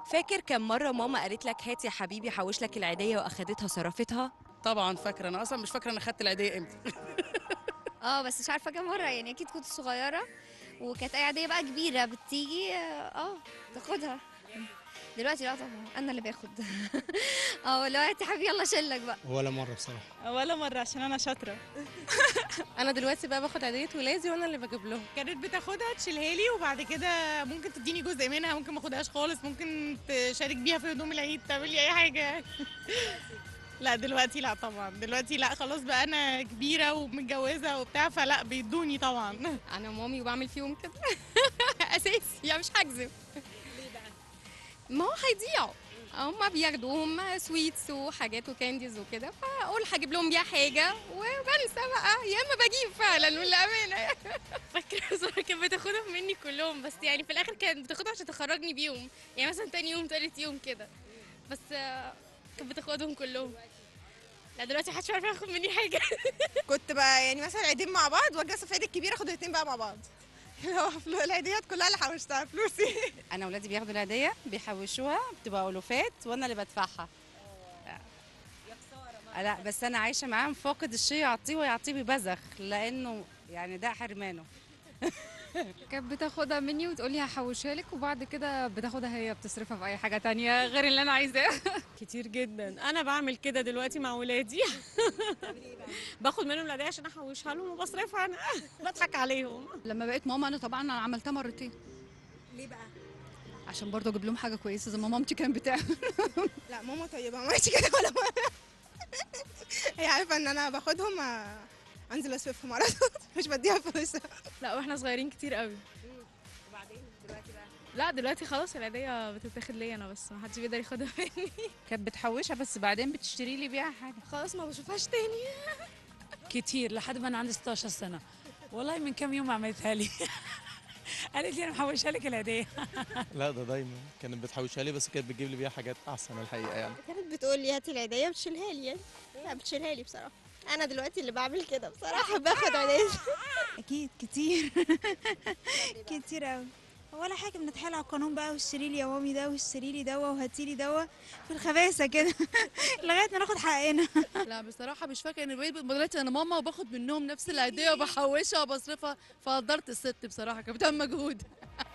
فاكر كم مرة ماما قالت لك هات يا حبيبي حوش لك العيدية وأخدتها صرفتها؟ طبعا فاكره انا اصلا مش فاكره انا خدت العيديه امتى اه بس مش عارفه كام مره يعني اكيد كنت صغيره وكانت اي عاديه بقى كبيره بتيجي اه تاخدها دلوقتي لا طبعا انا اللي باخد اه دلوقتي حبيبي يلا شلك بقى ولا مرة بصراحة ولا مرة عشان أنا شاطرة انا دلوقتي بقى باخد عيديه ولادي وانا اللي بجيب لهم كانت بتاخدها تشيلها لي وبعد كده ممكن تديني جزء منها ممكن ما اخدهاش خالص ممكن تشارك بيها في هدوم العيد تعمل لي أي حاجة لا دلوقتي لا طبعا دلوقتي لا خلاص بقى أنا كبيرة ومتجوزة وبتاع فلا بيدوني طبعا انا ومامي وبعمل فيهم كده اساسي يعني مش هكذب ما هو هيضيعوا هما بياخدوهم سويتس وحاجات وكانديز وكده فاقول هجيب لهم بيها حاجه وبنسى بقى يا اما بجيب فعلا للامانه فاكره زهره كانت بتاخدهم مني كلهم بس يعني في الاخر كانت بتاخدهم عشان تخرجني بيهم يعني مثلا تاني يوم تالت يوم كده بس آه، كانت بتاخدهم كلهم لا دلوقتي محدش عارف ياخد مني حاجه كنت بقى يعني مثلا عيدين مع بعض واجي في عيد الكبير اخد الاتنين بقى مع بعض اللي هو فلو- العيديات كلها اللي حوشتها فلوسي انا ولادي بياخدوا العيديه بيحوشوها بتبقى الوفات وانا اللي بدفعها لا بس انا عايشه معاهم فاقد الشيء يعطيه ويعطيه ببذخ لانه يعني ده حرمانه كانت بتاخدها مني وتقولي هحوشها لك وبعد كده بتاخدها هي بتصرفها في اي حاجه تانية غير اللي انا عايزاه كتير جدا انا بعمل كده دلوقتي مع ولادي باخد منهم العيديه عشان احوشها لهم وبصرفها انا بضحك عليهم لما بقيت ماما انا طبعا انا عملتها مرتين ليه بقى؟ عشان برضه اجيب لهم حاجه كويسه زي ما مامتي كانت بتعمل لا ماما طيبة ما عملتش كده ولا مرة هي عارفة ان انا باخدهم آه، انزل اصرفهم على طول مش بديها فلوسها لا واحنا صغيرين كتير قوي لا دلوقتي خلاص العيديه بتتاخد ليا انا بس ما حدش بيقدر ياخدها مني كانت بتحوشها بس بعدين بتشتري لي بيها حاجه خلاص ما بشوفهاش تاني كتير لحد ما انا عندي 16 سنه والله من كام يوم عملتها لي قالت لي انا محوشها لك العيديه لا ده دايما كانت بتحوشها لي بس كانت بتجيب لي بيها حاجات احسن الحقيقة يعني كانت بتقول لي هاتي العيدية بتشيلها لي يعني لا بتشيلها لي بصراحة أنا دلوقتي اللي بعمل كده بصراحة باخد عيدية اكيد كتير كتير قوي ولا حاجه بنتحايل على القانون بقى واشتري لي يا مامي ده واشتري لي دوا وهاتي لي دوا في الخباثه كده لغايه ما ناخد حقنا لا بصراحه مش فاكره ان بقيت دلوقتي انا ماما وباخد منهم نفس العيديه وبحوشها وبصرفها فقدرت الست بصراحه كانت بتعمل مجهود